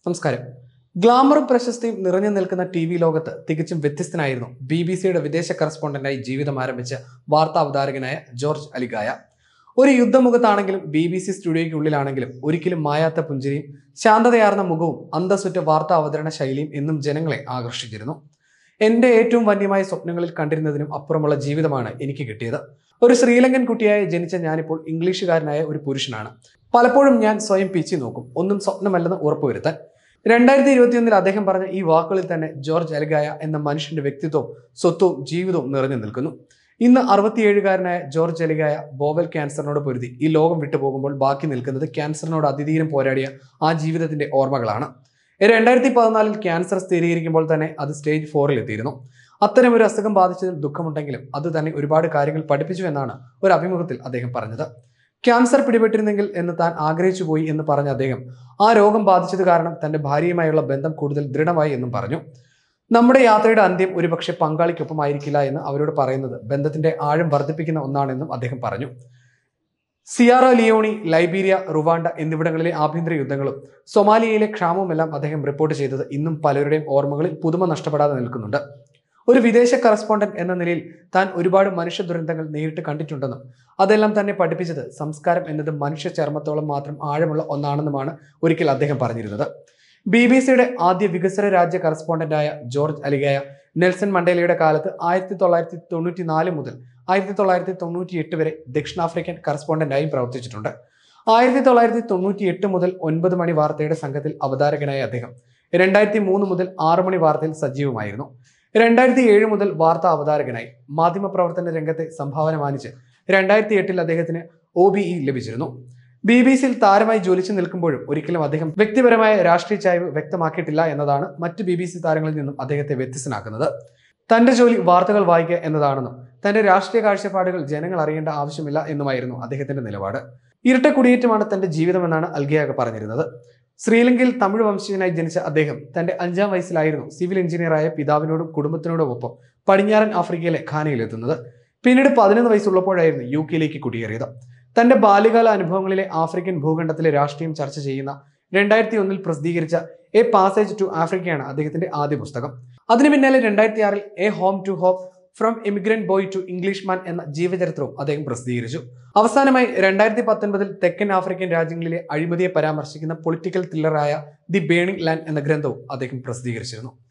നമസ്കാരം ഗ്ലാമറും പ്രശസ്തിയും നിറഞ്ഞു നിൽക്കുന്ന ടി വി ലോകത്ത് തികച്ചും വ്യത്യസ്തനായിരുന്നു ബി ബി സിയുടെ വിദേശ കറസ്പോണ്ടന്റായി ജീവിതം ആരംഭിച്ച വാർത്താ അവതാരകനായ ജോർജ് അലിഗായ ഒരു യുദ്ധമുഖത്താണെങ്കിലും ബി ബി സി സ്റ്റുഡിയോയ്ക്കുള്ളിലാണെങ്കിലും ഒരിക്കലും മായാത്ത പുഞ്ചിരിയും ശാന്തതയാർന്ന മുഖവും അന്തസ്സുറ്റ വാർത്താ അവതരണ ശൈലിയും എന്നും ജനങ്ങളെ ആകർഷിച്ചിരുന്നു എന്റെ ഏറ്റവും വന്യമായ സ്വപ്നങ്ങളിൽ കണ്ടിരുന്നതിനും അപ്പുറമുള്ള ജീവിതമാണ് എനിക്ക് കിട്ടിയത് ഒരു ശ്രീലങ്കൻ കുട്ടിയായി ജനിച്ച ഞാനിപ്പോൾ ഇംഗ്ലീഷുകാരനായ ഒരു പുരുഷനാണ് പലപ്പോഴും ഞാൻ സ്വയം പിച്ചി നോക്കും ഒന്നും സ്വപ്നമല്ലെന്ന് ഉറപ്പുവരുത്താൻ രണ്ടായിരത്തി ഇരുപത്തിയൊന്നിൽ അദ്ദേഹം പറഞ്ഞ ഈ വാക്കുകളിൽ തന്നെ ജോർജ് അലഗായ എന്ന മനുഷ്യന്റെ വ്യക്തിത്വവും സ്വത്വവും ജീവിതവും നിറഞ്ഞു നിൽക്കുന്നു ഇന്ന് അറുപത്തിയേഴുകാരനായ ജോർജ് അലിഗായ ബോവൽ ക്യാൻസറിനോട് പൊരുതി ഈ ലോകം വിട്ടുപോകുമ്പോൾ ബാക്കി നിൽക്കുന്നത് ക്യാൻസറിനോട് അതിധീരം പോരാടിയ ആ ജീവിതത്തിന്റെ ഓർമ്മകളാണ് രണ്ടായിരത്തി പതിനാലിൽ ക്യാൻസർ സ്ഥിരീകരിക്കുമ്പോൾ തന്നെ അത് സ്റ്റേജ് ഫോറിൽ എത്തിയിരുന്നു അത്തരം ഒരു അസുഖം ബാധിച്ചതിൽ ദുഃഖമുണ്ടെങ്കിലും അത് തന്നെ ഒരുപാട് കാര്യങ്ങൾ പഠിപ്പിച്ചു എന്നാണ് ഒരു അഭിമുഖത്തിൽ അദ്ദേഹം പറഞ്ഞത് ക്യാൻസർ പിടിപെട്ടിരുന്നെങ്കിൽ എന്ന് താൻ ആഗ്രഹിച്ചു പോയി എന്ന് പറഞ്ഞ അദ്ദേഹം ആ രോഗം ബാധിച്ചത് കാരണം തന്റെ ഭാര്യയുമായുള്ള ബന്ധം കൂടുതൽ ദൃഢമായി എന്നും പറഞ്ഞു നമ്മുടെ യാത്രയുടെ അന്ത്യം ഒരുപക്ഷെ പങ്കാളിക്കൊപ്പമായിരിക്കില്ല എന്ന് അവരോട് പറയുന്നത് ബന്ധത്തിന്റെ ആഴം വർദ്ധിപ്പിക്കുന്ന ഒന്നാണെന്നും അദ്ദേഹം പറഞ്ഞു സിയാറ ലിയോണി ലൈബീരിയ റുവാണ്ട എന്നിവിടങ്ങളിലെ ആഭ്യന്തര യുദ്ധങ്ങളും സൊമാലിയയിലെ ക്ഷാമവുമെല്ലാം അദ്ദേഹം റിപ്പോർട്ട് ചെയ്തത് ഇന്നും പലരുടെയും ഓർമ്മകളിൽ പുതുമ നഷ്ടപ്പെടാതെ നിൽക്കുന്നുണ്ട് ഒരു വിദേശ കറസ്പോണ്ടന്റ് എന്ന നിലയിൽ താൻ ഒരുപാട് മനുഷ്യ ദുരന്തങ്ങൾ നേരിട്ട് കണ്ടിട്ടുണ്ടെന്നും അതെല്ലാം തന്നെ പഠിപ്പിച്ചത് സംസ്കാരം എന്നത് മനുഷ്യ ചർമ്മത്തോളം മാത്രം ആഴമുള്ള ഒന്നാണെന്നുമാണ് ഒരിക്കൽ അദ്ദേഹം പറഞ്ഞിരുന്നത് ബി ബി സിയുടെ ആദ്യ വികസന രാജ്യ കറസ്പോണ്ടന്റായ ജോർജ് അലിഗായ നെൽസൺ മണ്ടേലയുടെ കാലത്ത് ആയിരത്തി തൊള്ളായിരത്തി തൊണ്ണൂറ്റി നാല് മുതൽ ആയിരത്തി തൊള്ളായിരത്തി തൊണ്ണൂറ്റി എട്ട് വരെ ദക്ഷിണാഫ്രിക്കൻ കറസ്പോണ്ടന്റായും പ്രവർത്തിച്ചിട്ടുണ്ട് ആയിരത്തി തൊള്ളായിരത്തി തൊണ്ണൂറ്റി എട്ട് മുതൽ ഒൻപത് മണി വാർത്തയുടെ സംഘത്തിൽ അവതാരകനായ അദ്ദേഹം രണ്ടായിരത്തി മൂന്ന് മുതൽ ആറ് മണി വാർത്തയിൽ സജീവമായിരുന്നു രണ്ടായിരത്തി ഏഴ് മുതൽ വാർത്താ അവതാരകനായി മാധ്യമപ്രവർത്തന രംഗത്തെ സംഭാവന മാനിച്ച് രണ്ടായിരത്തി എട്ടിൽ അദ്ദേഹത്തിന് ഒ ബി ഇ ലഭിച്ചിരുന്നു ബി ബി സിയിൽ താരമായി ജ്വലിച്ചു നിൽക്കുമ്പോഴും ഒരിക്കലും അദ്ദേഹം വ്യക്തിപരമായ രാഷ്ട്രീയ ചായ്വ് വ്യക്തമാക്കിയിട്ടില്ല എന്നതാണ് മറ്റ് ബി ബി സി താരങ്ങളിൽ നിന്നും അദ്ദേഹത്തെ വ്യത്യസ്തനാക്കുന്നത് തന്റെ ജോലി വാർത്തകൾ വായിക്കുക എന്നതാണെന്നും തന്റെ രാഷ്ട്രീയ കാഴ്ചപ്പാടുകൾ ജനങ്ങൾ അറിയേണ്ട ആവശ്യമില്ല എന്നുമായിരുന്നു അദ്ദേഹത്തിന്റെ നിലപാട് ഇരട്ട കുടിയേറ്റമാണ് തന്റെ ജീവിതമെന്നാണ് അൽഗിയാക പറഞ്ഞിരുന്നത് ശ്രീലങ്കയിൽ തമിഴ് വംശജനായി ജനിച്ച അദ്ദേഹം തന്റെ അഞ്ചാം വയസ്സിലായിരുന്നു സിവിൽ എഞ്ചിനീയറായ പിതാവിനോടും കുടുംബത്തിനോടുമൊപ്പം പടിഞ്ഞാറൻ ആഫ്രിക്കയിലെ ഖാനയിലെത്തുന്നത് പിന്നീട് പതിനൊന്ന് വയസ്സുള്ളപ്പോഴായിരുന്നു യു കെയിലേക്ക് കുടിയേറിയത് തന്റെ ബാല്യകാല അനുഭവങ്ങളിലെ ആഫ്രിക്കൻ ഭൂഖണ്ഡത്തിലെ രാഷ്ട്രീയം ചർച്ച ചെയ്യുന്ന രണ്ടായിരത്തി ഒന്നിൽ പ്രസിദ്ധീകരിച്ച എ പാസേജ് ടു ആഫ്രിക്കയാണ് അദ്ദേഹത്തിന്റെ ആദ്യ പുസ്തകം അതിനു പിന്നാലെ രണ്ടായിരത്തി ആറിൽ a home to home from emigrant boy to English man എന്ന ജീവചരിത്രവും അദ്ദേഹം പ്രസിദ്ധീകരിച്ചു അവസാനമായി രണ്ടായിരത്തി പത്തൊൻപതിൽ തെക്കൻ ആഫ്രിക്കൻ രാജ്യങ്ങളിലെ അഴിമതിയെ പരാമർശിക്കുന്ന പൊളിറ്റിക്കൽ ത്രില്ലറായ ദി ബേണിംഗ് ലാൻഡ് എന്ന ഗ്രന്ഥവും അദ്ദേഹം പ്രസിദ്ധീകരിച്ചിരുന്നു